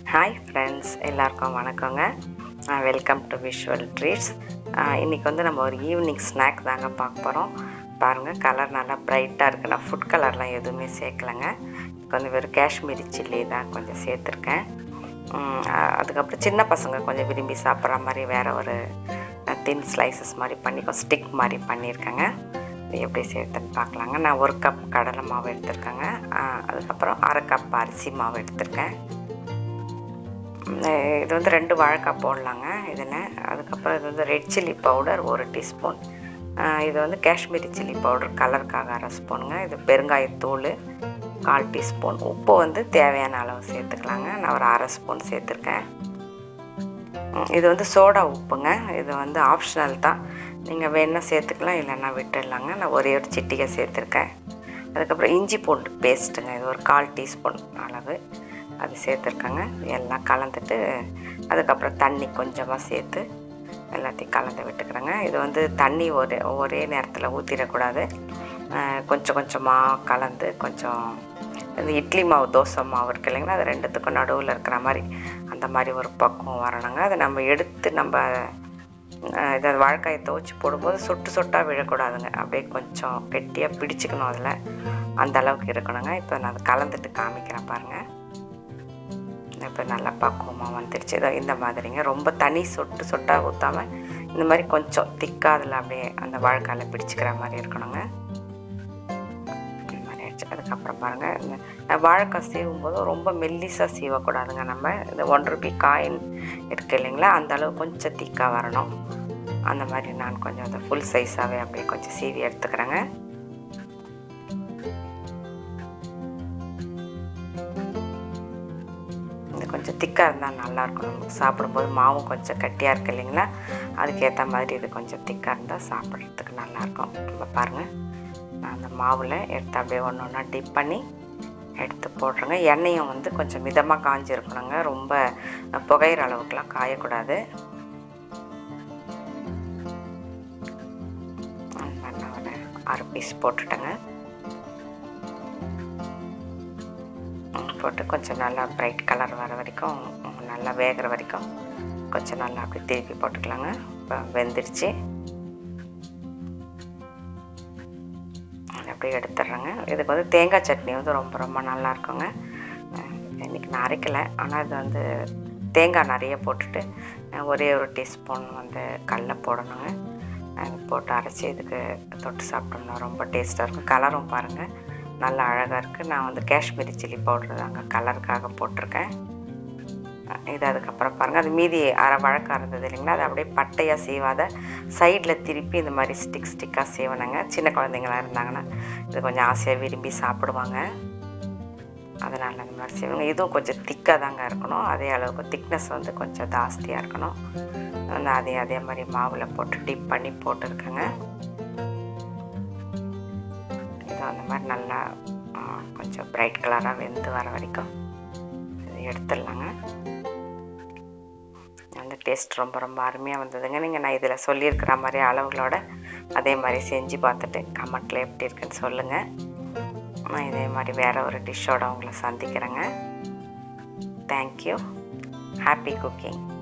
hi friends எல்லாருக்கும் வணக்கங்க welcome to visual treats இன்றைக்கி வந்து நம்ம ஒரு ஈவினிங் ஸ்நாக் தாங்க பார்க்க போகிறோம் பாருங்கள் கலர் நல்லா பிரைட்டாக இருக்குது நான் ஃபுட் கலர்லாம் எதுவுமே சேர்க்கலைங்க இதுக்கு வந்து வெறும் காஷ்மீரி சில்லி தான் கொஞ்சம் சேர்த்துருக்கேன் உம், அஹ், அதுக்கப்புறம் சின்ன பசங்க கொஞ்சம் விரும்பி சாப்பிட்ற மாதிரி வேறு ஒரு தின் ஸ்லைசஸ் மாதிரி பண்ணி கொஞ்சம் ஸ்டிக் மாதிரி பண்ணியிருக்கேங்க இது எப்படி சேர்த்துன்னு பார்க்கலாங்க நான் ஒரு கப் கடலை மாவு எடுத்திருக்கேங்க அஹ், அதுக்கப்புறம் அரை கப் அரிசி மாவு எடுத்திருக்கேன் உம், இது வந்து ரெண்டு வாழைக்காய் போடலாங்க இதில் அதுக்கப்புறம் இது வந்து ரெட் சில்லி பவுடர் ஒரு டீஸ்பூன் இது வந்து காஷ்மீரி சில்லி பவுடர் கலருக்காக அரை ஸ்பூனுங்க இது பெருங்காயத்தூள் கால் டீஸ்பூன் உப்பு வந்து தேவையான அளவு சேர்த்துக்கலாங்க நான் ஒரு அரை ஸ்பூன் சேர்த்துருக்கேன் உம், இது வந்து சோடா உப்புங்க இது வந்து ஆப்ஷனல் தான் நீங்கள் வேணா சேர்த்துக்கலாம் இல்லைன்னா விட்டுடலாங்க நான் ஒரே ஒரு சிட்டிகை சேர்த்துருக்கேன் அதுக்கப்புறம் இஞ்சி பூண்டு பேஸ்ட்டுங்க இது ஒரு கால் டீஸ்பூன் அளவு அது சேர்த்துருக்கேங்க எல்லாம் கலந்துட்டு அதுக்கப்புறம் தண்ணி கொஞ்சமாக சேர்த்து எல்லாத்தையும் கலந்து விட்டுக்கிறேங்க இது வந்து தண்ணி ஒரே ஒரே நேரத்தில் ஊற்றிடக்கூடாது அஹ் கொஞ்சம் கொஞ்சமாக கலந்து கொஞ்சம் இந்த இட்லி மாவு தோசை மாவு இருக்கு இல்லைங்களா அது ரெண்டுத்துக்கும் நடுவில் இருக்கிற மாதிரி அந்த மாதிரி ஒரு பக்குவம் வரணுங்க அதை நம்ம எடுத்து நம்ம அஹ் இதை வாழைக்காயை துவச்சி போடும்போது சொட்டு சொட்டாக விழக்கூடாதுங்க அப்படியே கொஞ்சம் கெட்டியாக பிடிச்சிக்கணும் அதில் அந்த அளவுக்கு இருக்கணுங்க இப்போ நான் அதை கலந்துட்டு காமிக்கிறேன் பாருங்கள் இப்போ நல்லா பக்குவமாக வந்துடுச்சு இதோ இந்த மாதிரிங்க ரொம்ப தனி சொட்டு சொட்டாக ஊற்றாமல் இந்த மாதிரி கொஞ்சம் திக்காக அதில் அப்படியே அந்த வாழைக்காயில் பிடிச்சிக்கிற மாதிரி இருக்கணுங்க இந்த மாதிரி ஆயிடுச்சு அதுக்கப்புறம் பாருங்கள் இந்த வாழைக்காய் சீவும் போது ரொம்ப மெல்லிசாக சீவக்கூடாதுங்க நம்ம இந்த ஒன் ருபி காயின் இருக்கு இல்லைங்களா அந்த அளவு கொஞ்சம் திக்காக வரணும் அந்த மாதிரி நான் கொஞ்சம் அதை ஃபுல் சைஸாகவே அப்படியே கொஞ்சம் சீவி எடுத்துக்கிறேங்க இது கொஞ்சம் திக்காக இருந்தால் நல்லாயிருக்கும் நமக்கு சாப்பிடும்போது மாவும் கொஞ்சம் கட்டியாக இருக்கு இல்லைங்களா அதுக்கேற்ற மாதிரி இது கொஞ்சம் திக்காக இருந்தால் சாப்பிட்றதுக்கு நல்லாயிருக்கும் இப்போ பாருங்கள் நான் அந்த மாவில் எடுத்து அப்படியே ஒன்று ஒன்றா டிப் பண்ணி எடுத்து போடுறேங்க எண்ணெயும் வந்து கொஞ்சம் மிதமாக காஞ்சிருக்கணுங்க ரொம்ப புகையிற அளவுக்குலாம் காயக்கூடாது அந்த மாதிரி நான் ஒரு ஆறு பீஸ் போட்டுட்டேங்க ம், போட்டு கொஞ்சம் நல்லா பிரைட் கலர் வர வரைக்கும் ம், நல்லா வேகிற வரைக்கும் கொஞ்சம் நல்லா அப்படி திருப்பி போட்டுக்கலாங்க இப்போ வெந்துடுச்சு அதை அப்படியே எடுத்துடுறேங்க இதுக்கு வந்து தேங்காய் சட்னி வந்து ரொம்ப ரொம்ப நல்லா இருக்குங்க அஹ், இன்னைக்கு நான் அரைக்கலை ஆனால் இது வந்து தேங்காய் நிறைய போட்டுட்டு அஹ், ஒரே ஒரு டீஸ்பூன் வந்து கடல போடணுங்க அது போட்டு அரைச்சி இதுக்கு தொட்டு சாப்பிட்டோம்னா ரொம்ப டேஸ்ட்டாக இருக்கும் கலரும் பாருங்கள் நல்லா அழகாக இருக்குது நான் வந்து காஷ்மீரி சில்லி பவுடர் தாங்க கலருக்காக போட்டிருக்கேன் அஹ் இது அதுக்கப்புறம் பாருங்கள் அது மீதி அரை வழக்கம் இருந்தது இல்லைங்களா அது அப்படியே பட்டையாக சீவாத சைடில் திருப்பி இந்த மாதிரி ஸ்டிக் ஸ்டிக்காக சீவனங்க சின்ன குழந்தைங்களா இருந்தாங்கன்னா இது கொஞ்சம் ஆசையாக விரும்பி சாப்பிடுவாங்க அதனால் அந்த மாதிரி செய்வாங்க இதுவும் கொஞ்சம் திக்காக தாங்க இருக்கணும் அதே அளவுக்கு திக்னஸ் வந்து கொஞ்சம் ஜாஸ்தியாக இருக்கணும் நான் அதே அதே மாதிரி மாவில் போட்டு டிப் பண்ணி போட்டுருக்கேங்க இது அந்த மாதிரி நல்லா ஆ, கொஞ்சம் பிரைட் கலராக வெந்து வர வரைக்கும் இது எடுத்துடலாங்க அந்த டேஸ்ட் ரொம்ப ரொம்ப அருமையாக வந்ததுங்க நீங்கள் நான் இதில் சொல்லியிருக்கிற மாதிரி அளவுகளோட அதே மாதிரி செஞ்சு பார்த்துட்டு கமெண்ட்டில் எப்படி இருக்குன்னு சொல்லுங்கள் நான் இதே மாதிரி வேறு ஒரு டிஷ்ஷோட உங்களை சந்திக்கிறேங்க தேங்க்யூ ஹாப்பி குக்கிங்